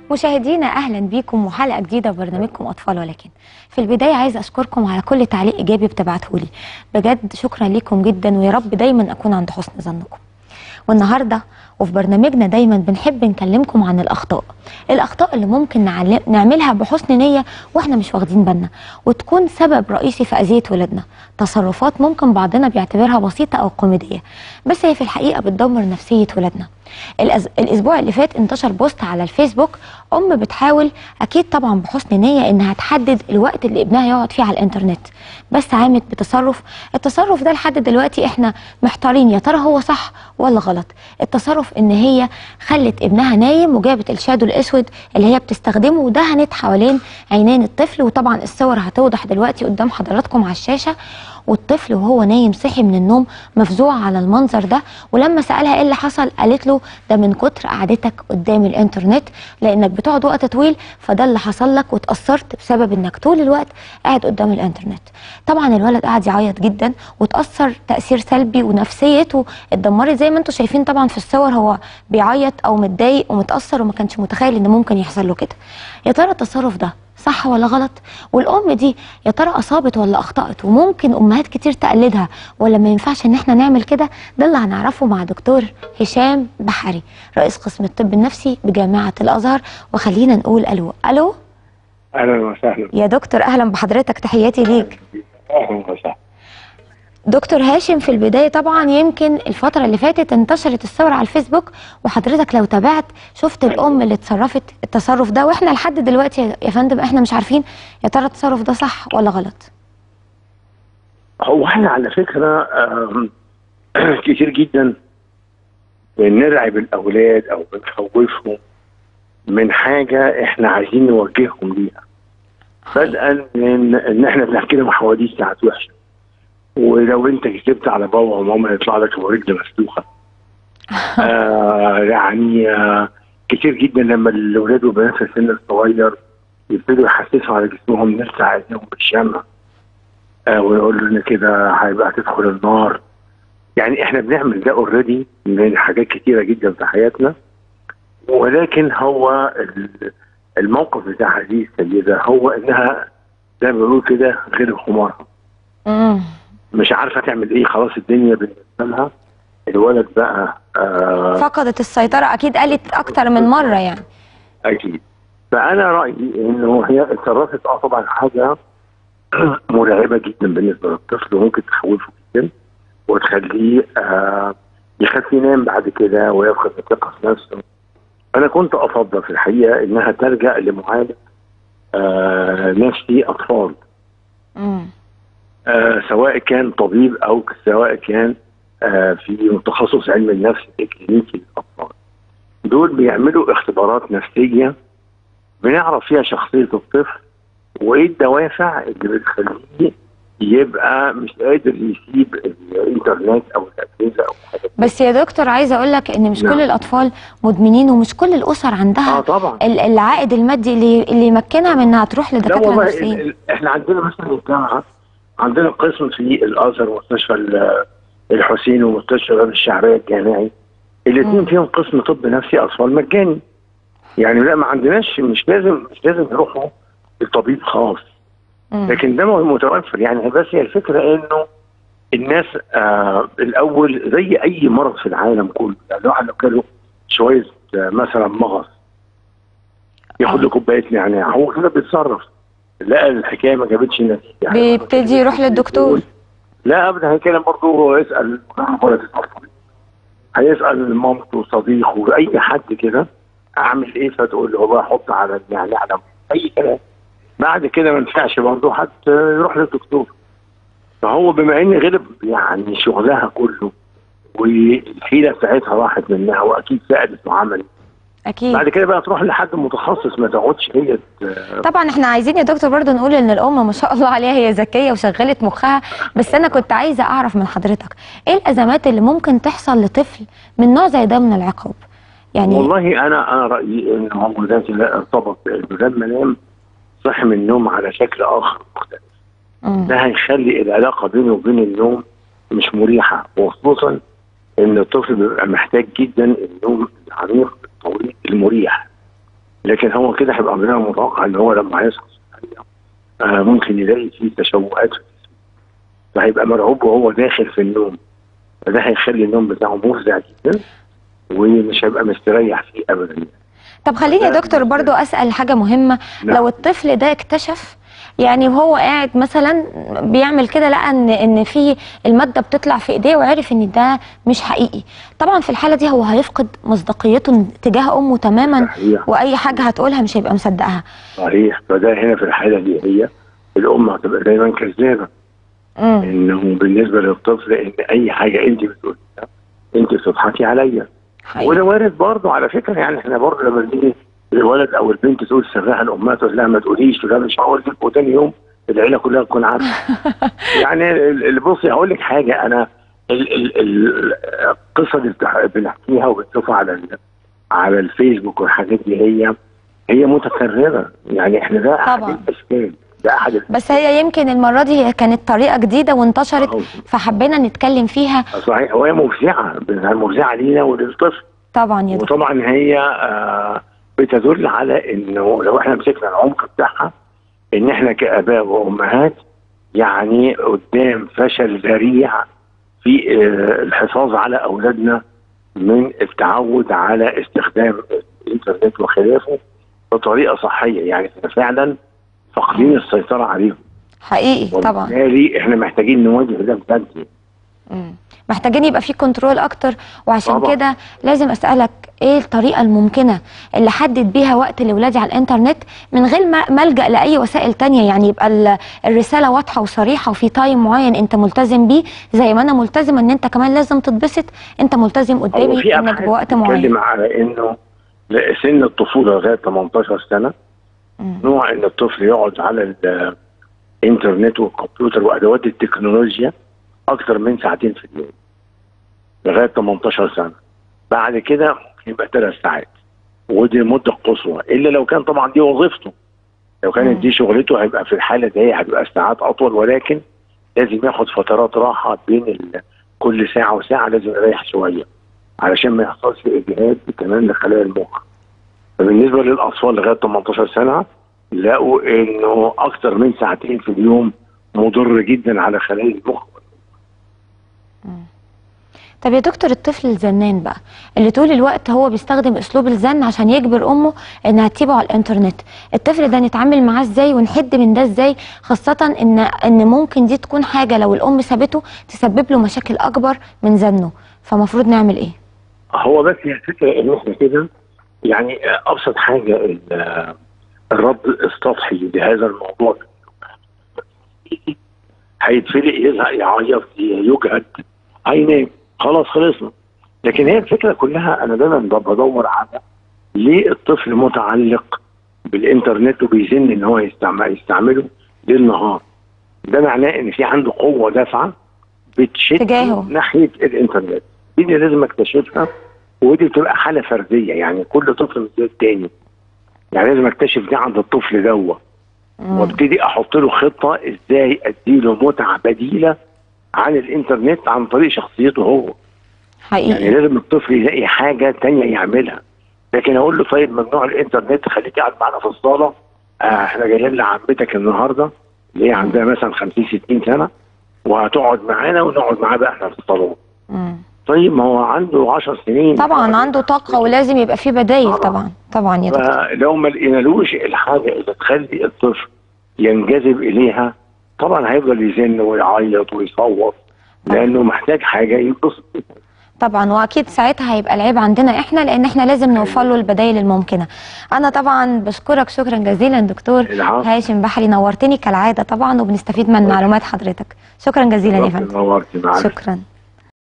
مشاهدينا اهلا بيكم وحلقه جديده وبرنامجكم اطفال ولكن في البدايه عايزه اشكركم على كل تعليق ايجابي بتبعته لي بجد شكرا ليكم جدا ويا رب دايما اكون عند حسن ظنكم والنهارده وفي برنامجنا دايما بنحب نكلمكم عن الاخطاء الاخطاء اللي ممكن نعلم نعملها بحسن نيه واحنا مش واخدين بالنا وتكون سبب رئيسي في اذيه ولادنا تصرفات ممكن بعضنا بيعتبرها بسيطه او كوميديه بس هي في الحقيقه بتدمر نفسيه ولادنا الأز... الاسبوع اللي فات انتشر بوست على الفيسبوك ام بتحاول اكيد طبعا بحسن نيه انها تحدد الوقت اللي ابنها يقعد فيه على الانترنت بس عامت بتصرف التصرف ده لحد دلوقتي احنا محتارين يا ترى هو صح ولا غلط التصرف ان هي خلت ابنها نايم وجابت الشادو الاسود اللي هي بتستخدمه ودهنت حوالين عينين الطفل وطبعا الصور هتوضح دلوقتي قدام حضراتكم على الشاشه والطفل وهو نايم صحي من النوم مفزوع على المنظر ده ولما سالها ايه اللي حصل قالت له ده من كتر قعدتك قدام الانترنت لانك بتقعد وقت طويل فده اللي حصل لك واتاثرت بسبب انك طول الوقت قاعد قدام الانترنت طبعا الولد قعد يعيط جدا وتاثر تاثير سلبي ونفسيته اتدمرت زي ما انتم شايفين طبعا في الصور هو بيعيط او متضايق ومتاثر وما كانش متخيل ان ممكن يحصل له كده يا ترى التصرف ده صح ولا غلط والام دي يا ترى اصابت ولا اخطات وممكن امهات كتير تقلدها ولا ما ينفعش ان احنا نعمل كده ده اللي هنعرفه مع دكتور هشام بحري رئيس قسم الطب النفسي بجامعه الازهر وخلينا نقول الو الو اهلا وسهلا يا دكتور اهلا بحضرتك تحياتي ليك اهلا وسهلا دكتور هاشم في البداية طبعا يمكن الفترة اللي فاتت انتشرت الصور على الفيسبوك وحضرتك لو تابعت شفت الأم اللي اتصرفت التصرف ده واحنا لحد دلوقتي يا فندم احنا مش عارفين يا ترى التصرف ده صح ولا غلط هو احنا على فكره آم، كتير جدا بنرعب الاولاد او بنخوفهم من حاجه احنا عايزين نوجههم ليها بدءا من ان احنا بنحكي لهم حواديت ساعات وحشه ولو انت كتبت على بابا وماما يطلع لك ابو رجل مسلوخه آه يعني آه كتير جدا لما الاولاد والبنات في السن الصغير يبتدوا يحسسوا على جسمهم نرجع ايديهم بالشمع آه ويقول له ان كده هيبقى هتدخل النار يعني احنا بنعمل ده اوريدي من حاجات كتيره جدا في حياتنا ولكن هو ال- الموقف بتاع هذه السيده هو انها زي ما بيقولوا كده غير حمارها امم مش عارفه تعمل ايه خلاص الدنيا بالنسبه لها الولد بقى آه فقدت السيطرة أكيد قالت أكتر من مرة يعني اكيد فانا رايي انه هي اتصرفت اه طبعا حاجه مرعبه جدا بالنسبه للطفل وممكن تخوفه جدا وتخليه آه يخاف ينام بعد كده ويفقد الثقه في نفسه انا كنت افضل في الحقيقه انها تلجا لمعالج آه نفسي اطفال امم آه سواء كان طبيب او سواء كان آه في تخصص علم النفس الكلينيكي للاطفال دول بيعملوا اختبارات نفسيه بنعرف فيها شخصيه الطفل وايه الدوافع اللي بتخليه يبقى مش قادر يسيب الانترنت او الاجهزه او الحاجات دي. بس يا دكتور عايزة أقول لك إن مش نعم. كل الأطفال مدمنين ومش كل الأسر عندها اه طبعا ال- العائد المادي اللي اللي يمكنها من إنها تروح لا لدكاترة والله نفسيين ال- ال- احنا عندنا مثلا الجامعه عندنا قسم في الازهر ومستشفى ال- الحسين ومستشفى باب الشعريه الجامعي الاثنين مم. فيهم قسم طب نفسي اطفال مجاني يعني لا ما عندناش مش لازم مش لازم يروحوا لطبيب خاص مم. لكن ده متوفر يعني بس هي الفكره انه الناس آه الاول زي اي مرض في العالم كله يعني الواحد لو جاله شويه آه مثلا مغص ياخد له كوبايه نعناع هو كده بيتصرف لقى الحكايه ما جابتش نتيجه يعني بيبتدي يروح للدكتور لا ابدا هيتكلم برضه هو يسال ولا تتأثر. هيسال مامته صديقه اي حد كده اعمل ايه فتقول له والله حط على النعناع ده اي كلام بعد كده ما ينفعش برضه حد يروح للدكتور فهو بما ان غلب يعني شغلها كله والحيله بتاعتها راحت منها واكيد ساعدت وعملت أكيد بعد كده بقى تروح لحد متخصص ما تقعدش هي ت- طبعا احنا عايزين يا دكتور برضو نقول ان الام ما شاء الله عليها هي ذكيه وشغلت مخها بس انا كنت عايزه اعرف من حضرتك ايه الازمات اللي ممكن تحصل لطفل من نوع زي ده من العقاب يعني والله انا انا رايي ان هو ده ارتبط بانه لما نام صحي من النوم على شكل اخر مختلف مم. ده هيخلي العلاقه بينه وبين النوم مش مريحه وخصوصا ان الطفل بيبقى محتاج جدا النوم العميق الطويل المريح لكن هو كده هيبقى من المتوقع ان هو لما هيصحى الصبح آه ممكن يلاقي فيه تشوهات في جسمه فهيبقى مرعوب وهو داخل في النوم فده هيخلي النوم بتاعه مفزع جدا ومش هيبقى مستريح فيه ابدا يعني. طب خليني يا دكتور برضو اسال حاجه مهمه نعم. لو الطفل ده اكتشف يعني وهو قاعد مثلا بيعمل كده لقى ان ان في الماده بتطلع في ايديه وعرف ان ده مش حقيقي طبعا في الحاله دي هو هيفقد مصداقيته تجاه امه تماما صحيح واي حاجه هتقولها مش هيبقى مصدقها صحيح فده هنا في الحاله دي هي الام هتبقى دايما كذابه امم انه بالنسبه للطفل ان اي حاجه انت بتقوليها انت بتضحكي عليا وده وارد برضه على فكره يعني احنا برضه لما بنيجي الولد او البنت تقول سرها لامها تقول لها ما تقوليش تقول لها مش هقول لك وتاني يوم العيله كلها تكون عارفه يعني ال- ال- بصي هقول لك حاجه انا ال- ال- ال- القصه اللي بتح- بنحكيها وبنشوفها على ال- على الفيسبوك والحاجات دي هي هي متكرره يعني احنا ده احد طبعا. الاشكال ده احد ال- بس هي يمكن المره دي هي كانت طريقه جديده وانتشرت أهو. فحبينا نتكلم فيها صحيح وهي مفزعه مفزعه لينا وللطفل طبعا يا دكتور وطبعا هي آه، بتدل على انه لو احنا مسكنا العمق بتاعها ان احنا كاباء وامهات يعني قدام فشل ذريع في آه، الحفاظ على اولادنا من التعود على استخدام الانترنت وخلافه بطريقه صحيه يعني احنا فعلا فاقدين السيطره عليهم حقيقي طبعا وبالتالي احنا محتاجين نواجه ده بجد مم. محتاجين يبقى في كنترول اكتر وعشان طبعا. كده لازم اسالك ايه الطريقه الممكنه اللي حدد بيها وقت لاولادي على الانترنت من غير ما ملجا لاي وسائل تانية يعني يبقى ال- الرساله واضحه وصريحه وفي تايم معين انت ملتزم بيه زي ما انا ملتزم ان انت كمان لازم تتبسط انت ملتزم هو قدامي في انك ابحاث بوقت معين بتتكلم على انه سن الطفوله لغايه 18 سنه مم. نوع ان الطفل يقعد على الانترنت والكمبيوتر وادوات التكنولوجيا اكثر من ساعتين في اليوم لغايه 18 سنه بعد كده ممكن يبقى ثلاث ساعات ودي المده القصوى الا لو كان طبعا دي وظيفته لو مم. كانت دي شغلته هيبقى في الحاله دي هتبقى الساعات اطول ولكن لازم ياخد فترات راحه بين ال- كل ساعه وساعه لازم يريح شويه علشان ما يحصلش اجهاد كمان لخلايا المخ فبالنسبه للاطفال لغايه 18 سنه لقوا انه اكثر من ساعتين في اليوم مضر جدا على خلايا المخ طب يا دكتور الطفل الزنان بقى اللي طول الوقت هو بيستخدم اسلوب الزن عشان يجبر امه انها تسيبه على الانترنت الطفل ده نتعامل معاه ازاي ونحد من ده ازاي خاصة ان ان ممكن دي تكون حاجة لو الام سابته تسبب له مشاكل اكبر من زنه فمفروض نعمل ايه هو بس هي الفكره ان احنا كده يعني ابسط حاجه ال- الرد السطحي لهذا الموضوع هيتفلق يزهق يعيط يجهد هينام خلاص خلصنا لكن هي الفكره كلها انا دايما ب- بدور على ليه الطفل متعلق بالانترنت وبيزن ان هو يستعمل يستعمله ليل نهار ده معناه ان في عنده قوه دافعه بتشد تجاهه. ناحيه الانترنت دي اللي لازم اكتشفها ودي بتبقى حاله فرديه يعني كل طفل مش زي التاني يعني لازم اكتشف دي عند الطفل دوت مم. وابتدي احط له خطه ازاي اديله متعه بديله عن الانترنت عن طريق شخصيته هو يعني حقيقي لازم الطفل يلاقي حاجه تانية يعملها لكن اقول له طيب ممنوع الانترنت خليك قاعد معانا في الصاله آه احنا جايين لعمتك النهارده اللي هي عندها مثلا 50 60 سنه وهتقعد معانا ونقعد معاه بقى احنا في الصالون مم. طيب ما هو عنده 10 سنين طبعا عنده طاقة ولازم يبقى فيه بدايل طبعا. طبعا طبعا يا دكتور فلو ما لقينالوش الحاجه اللي تخلي الطفل ينجذب اليها طبعا هيفضل يزن ويعيط ويصوت لانه محتاج حاجه يتبسط بيها. طبعا واكيد ساعتها هيبقى العيب عندنا احنا لان احنا لازم نوفر له البدائل الممكنه انا طبعا بشكرك شكرا جزيلا دكتور العفو. هاشم بحري نورتني كالعاده طبعا وبنستفيد من معلومات حضرتك شكرا جزيلا يا فندم نورتي معاك شكرا